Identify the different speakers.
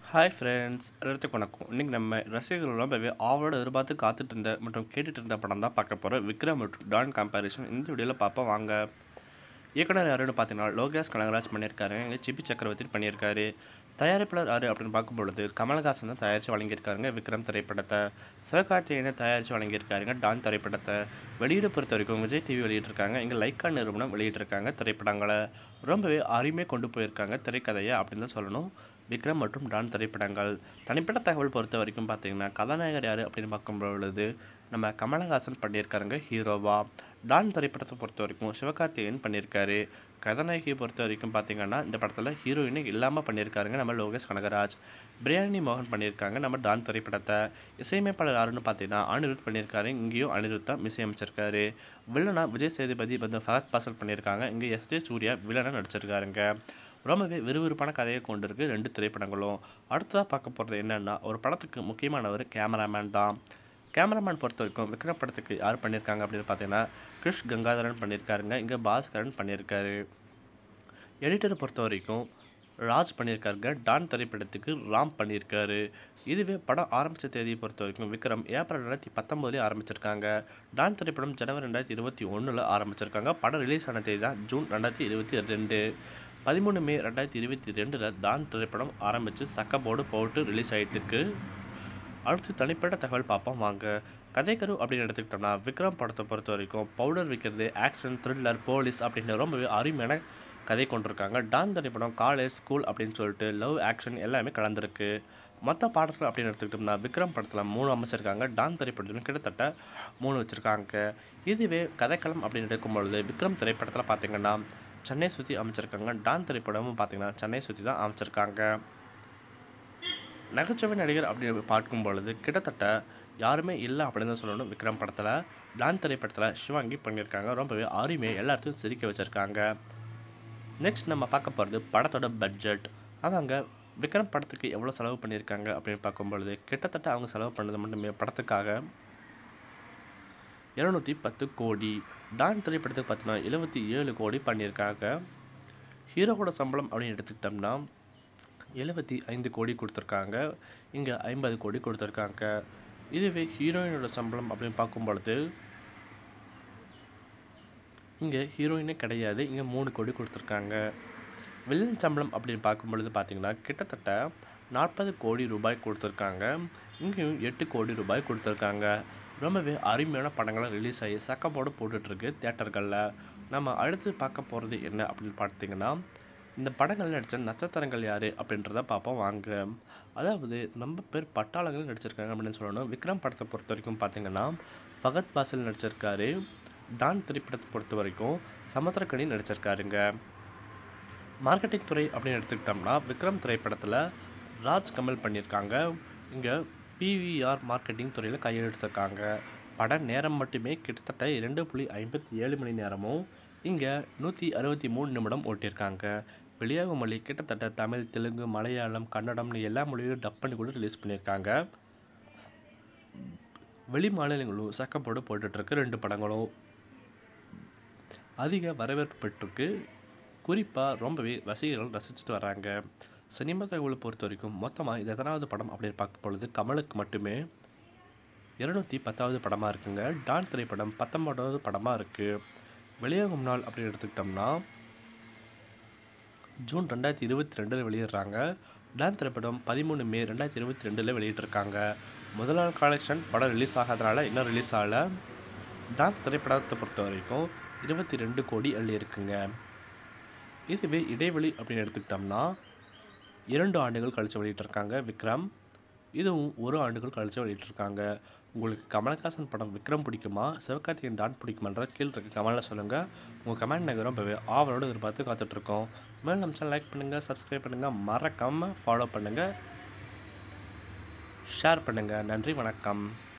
Speaker 1: hi friends எல்லாத்துக்கும் வணக்கம் இன்றைக்கி நம்ம ரசிகர்கள் ரொம்பவே ஆவலோட எதிர்பார்த்து காத்துட்டு இருந்த மற்றும் கேட்டுட்டு இருந்த படம் தான் பார்க்க போகிறோம் விக்ரம் மற்றும் டான் கம்பேரிசன் இந்த வீடியோவில் பார்ப்போம் வாங்க இயக்குனர் யாருன்னு பார்த்தீங்கன்னா லோகேஷ் கனகராஜ் பண்ணியிருக்காரு இங்கே சிபி சக்கரவர்த்தி பண்ணியிருக்காரு தயாரிப்பாளர் யார் அப்படின்னு பார்க்கும்பொழுது கமல்ஹாசன் தான் தயாரித்து வழங்கியிருக்காருங்க விக்ரம் திரைப்படத்தை சிவகார்த்திகேயனை தயாரித்து வழங்கியிருக்காருங்க டான் திரைப்படத்தை வெளியீடு பொறுத்த வரைக்கும் விஜய் டிவி வெளியிட்டிருக்காங்க இங்கே லைக்கா நிறுவனம் வெளியிட்டிருக்காங்க திரைப்படங்களை ரொம்பவே அருமையாக கொண்டு போயிருக்காங்க திரைக்கதையை அப்படின்னு தான் சொல்லணும் விக்ரம் மற்றும் டான் திரைப்படங்கள் தனிப்பட்ட தகவல் பொறுத்த வரைக்கும் பார்த்தீங்கன்னா கதாநாயகர் யார் அப்படின்னு பார்க்கும்பொழுது நம்ம கமலஹாசன் பண்ணியிருக்காருங்க ஹீரோவா டான் திரைப்படத்தை பொறுத்த வரைக்கும் சிவகார்த்திகேயன் பண்ணியிருக்காரு கதாநாயகியை பொறுத்த வரைக்கும் பார்த்தீங்கன்னா இந்த படத்தில் ஹீரோயினே இல்லாமல் பண்ணியிருக்காருங்க நம்ம லோகேஷ் கனகராஜ் பிரியாணி மோகன் பண்ணியிருக்காங்க நம்ம டான் திரைப்படத்தை இசையமைப்பாளர் யாருன்னு பார்த்தீங்கன்னா அனிருத் பண்ணியிருக்காரு இங்கேயும் அனிருத் தான் இசையமைச்சிருக்காரு வில்லனா விஜய் சேதுபதி வந்து ஃபகத் பாசல் பண்ணியிருக்காங்க இங்கே எஸ் ஜே சூர்யா வில்லனாக நடிச்சிருக்காருங்க ரொம்பவே விறுவிறுப்பான கதையை கொண்டிருக்கு ரெண்டு திரைப்படங்களும் அடுத்ததாக பார்க்க போகிறது என்னென்னா ஒரு படத்துக்கு முக்கியமானவர் கேமராமேன் தான் கேமராமேன் பொறுத்த வரைக்கும் விக்ரம் படத்துக்கு யார் பண்ணியிருக்காங்க அப்படின்னு பார்த்தீங்கன்னா கிருஷ் கங்காதரன் பண்ணியிருக்காருங்க இங்கே பாஸ்கரன் பண்ணியிருக்காரு எடிட்டரை பொறுத்த வரைக்கும் ராஜ் பண்ணியிருக்காருங்க டான் திரைப்படத்துக்கு ராம் பண்ணியிருக்காரு இதுவே படம் ஆரம்பித்த தேதியை பொறுத்த வரைக்கும் விக்ரம் ஏப்ரல் ரெண்டாயிரத்தி பத்தொம்போதுலேயே ஆரம்பிச்சிருக்காங்க டான் திரைப்படம் ஜனவரி ரெண்டாயிரத்தி இருபத்தி ஒன்றில் ஆரம்பிச்சிருக்காங்க படம் ரிலீஸ் ஆன தேதி தான் ஜூன் ரெண்டாயிரத்தி இருபத்தி ரெண்டு பதிமூணு மே ரெண்டாயிரத்தி இருபத்தி ரெண்டில் டான் திரைப்படம் ஆரம்பித்து சக்கப்போர்டு போட்டு ரிலீஸ் ஆகிட்டுருக்கு அடுத்து தனிப்பட்ட தகவல் பார்ப்போம் வாங்க கதைக்கரு அப்படின்னு எடுத்துக்கிட்டோம்னா விக்ரம் படத்தை பொறுத்த வரைக்கும் பவுடர் விற்கிறது ஆக்ஷன் த்ரில்லர் போலீஸ் அப்படின்னு ரொம்பவே அருமையான கதை கொண்டிருக்காங்க டான் திரைப்படம் காலேஜ் ஸ்கூல் அப்படின்னு சொல்லிட்டு லவ் ஆக்ஷன் எல்லாமே கலந்துருக்கு மற்ற பாடல்கள் அப்படின்னு எடுத்துக்கிட்டோம்னா விக்ரம் படத்தில் மூணு அமைச்சிருக்காங்க டான் திரைப்படத்துலையும் கிட்டத்தட்ட மூணு வச்சுருக்காங்க இதுவே கதைக்களம் அப்படின்னு எடுக்கும்பொழுது விக்ரம் திரைப்படத்தில் பார்த்தீங்கன்னா சென்னை சுற்றி அமைச்சிருக்காங்க டான் திரைப்படமும் பார்த்தீங்கன்னா சென்னை சுற்றி தான் அமைச்சிருக்காங்க நகைச்சுவை நடிகர் அப்படின்னு பார்க்கும் பொழுது கிட்டத்தட்ட யாருமே இல்லை அப்படின்னு தான் சொல்லணும் விக்ரம் படத்தில் டான் திரைப்படத்தில் சிவாங்கி பண்ணியிருக்காங்க ரொம்பவே அருமையை எல்லாத்தையும் சிரிக்க வச்சுருக்காங்க நெக்ஸ்ட் நம்ம பார்க்க போகிறது படத்தோட பட்ஜெட் அவங்க விக்ரம் படத்துக்கு எவ்வளோ செலவு பண்ணியிருக்காங்க அப்படின்னு பார்க்கும்பொழுது கிட்டத்தட்ட அவங்க செலவு பண்ணது மட்டுமே படத்துக்காக இரநூத்தி பத்து கோடி டான் திரைப்படத்துக்கு பார்த்தீங்கன்னா எழுபத்தி ஏழு கோடி பண்ணியிருக்காங்க ஹீரோவோட சம்பளம் அப்படின்னு எடுத்துக்கிட்டோம்னா எழுபத்தி ஐந்து கோடி கொடுத்துருக்காங்க இங்கே ஐம்பது கோடி கொடுத்துருக்காங்க இதுவே ஹீரோயினோட சம்பளம் அப்படின்னு பார்க்கும் பொழுது இங்கே ஹீரோயினே கிடையாது இங்கே மூணு கோடி கொடுத்துருக்காங்க வில்லன் சம்பளம் அப்படின்னு பார்க்கும் பொழுது பார்த்தீங்கன்னா கிட்டத்தட்ட நாற்பது கோடி ரூபாய் கொடுத்துருக்காங்க இங்கேயும் எட்டு கோடி ரூபாய் கொடுத்துருக்காங்க ரொம்பவே அருமையான படங்களை ரிலீஸ் ஆகி சக்கப்போடு போட்டுட்ருக்கு தேட்டர்களில் நம்ம அடுத்து பார்க்க போகிறது என்ன அப்படின்னு பார்த்தீங்கன்னா இந்த படங்கள் நடித்த நட்சத்திரங்கள் யார் அப்படின்றத பார்ப்போம் வாங்க அதாவது ரொம்ப பேர் பட்டாளங்கள் நடிச்சிருக்காங்க அப்படின்னு சொல்லணும் விக்ரம் படத்தை பொறுத்த வரைக்கும் பார்த்தீங்கன்னா ஃபகத் பாசில் நடிச்சிருக்காரு டான் திரைப்படத்தை பொறுத்த வரைக்கும் சமுத்திரக்கணி நடிச்சிருக்காருங்க மார்க்கெட்டிங் துறை அப்படின்னு எடுத்துக்கிட்டோம்னா விக்ரம் திரைப்படத்தில் ராஜ் கமல் பண்ணியிருக்காங்க இங்கே பிவிஆர் மார்க்கெட்டிங் துறையில் கையெழுத்திருக்காங்க பட நேரம் மட்டுமே கிட்டத்தட்ட இரண்டு புள்ளி ஐம்பத்தி ஏழு மணி நேரமும் இங்கே நூற்றி அறுபத்தி மூணு நிமிடம் ஓட்டியிருக்காங்க வெளியாகும் மொழி கிட்டத்தட்ட தமிழ் தெலுங்கு மலையாளம் கன்னடம்னு எல்லா மொழியிலும் டப் பண்ணி கூட ரிலீஸ் பண்ணியிருக்காங்க வெளி மாநிலங்களும் சக்கப்போடு போட்டுட்ருக்கு ரெண்டு படங்களும் அதிக வரவேற்பு பெற்றிருக்கு குறிப்பாக ரொம்பவே ரசிகர்கள் ரசிச்சுட்டு வராங்க சினிமா தகவலை பொறுத்த வரைக்கும் மொத்தமாக இது எத்தனாவது படம் அப்படின்னு பார்க்கும் பொழுது கமலுக்கு மட்டுமே இருநூற்றி பத்தாவது படமாக இருக்குங்க டான் திரைப்படம் பத்தொன்பதாவது படமாக இருக்குது வெளியாகும் நாள் அப்படின்னு எடுத்துக்கிட்டோம்னா ஜூன் ரெண்டாயிரத்தி இருபத்தி ரெண்டில் வெளியிடுறாங்க டான் திரைப்படம் பதிமூணு மே ரெண்டாயிரத்தி இருபத்தி ரெண்டில் வெளியிட்டிருக்காங்க முதல் நாள் கலெக்ஷன் படம் ரிலீஸ் ஆகாதனால இன்னும் ரிலீஸ் ஆகலை டான் திரைப்படத்தை பொறுத்த வரைக்கும் இருபத்தி ரெண்டு கோடி அள்ளி இருக்குங்க இதுவே இடைவெளி அப்படின்னு எடுத்துக்கிட்டோம்னா இரண்டு ஆண்டுகள் கழித்து வெளியிட்டிருக்காங்க விக்ரம் இதுவும் ஒரு ஆண்டுகள் கழித்து வெளியிட்டிருக்காங்க உங்களுக்கு கமலஹாசன் படம் விக்ரம் பிடிக்குமா சிவகார்த்திகேயன் டான் பிடிக்குமான்ற கீழே இருக்க கமெண்டில் சொல்லுங்கள் உங்கள் கமெண்ட் நாங்கள் ரொம்பவே ஆவலோடு எதிர்பார்த்து காத்துட்ருக்கோம் மேலும் நம்ம சேனல் லைக் பண்ணுங்கள் சப்ஸ்கிரைப் பண்ணுங்கள் மறக்காமல் ஃபாலோ பண்ணுங்கள் ஷேர் பண்ணுங்கள் நன்றி வணக்கம்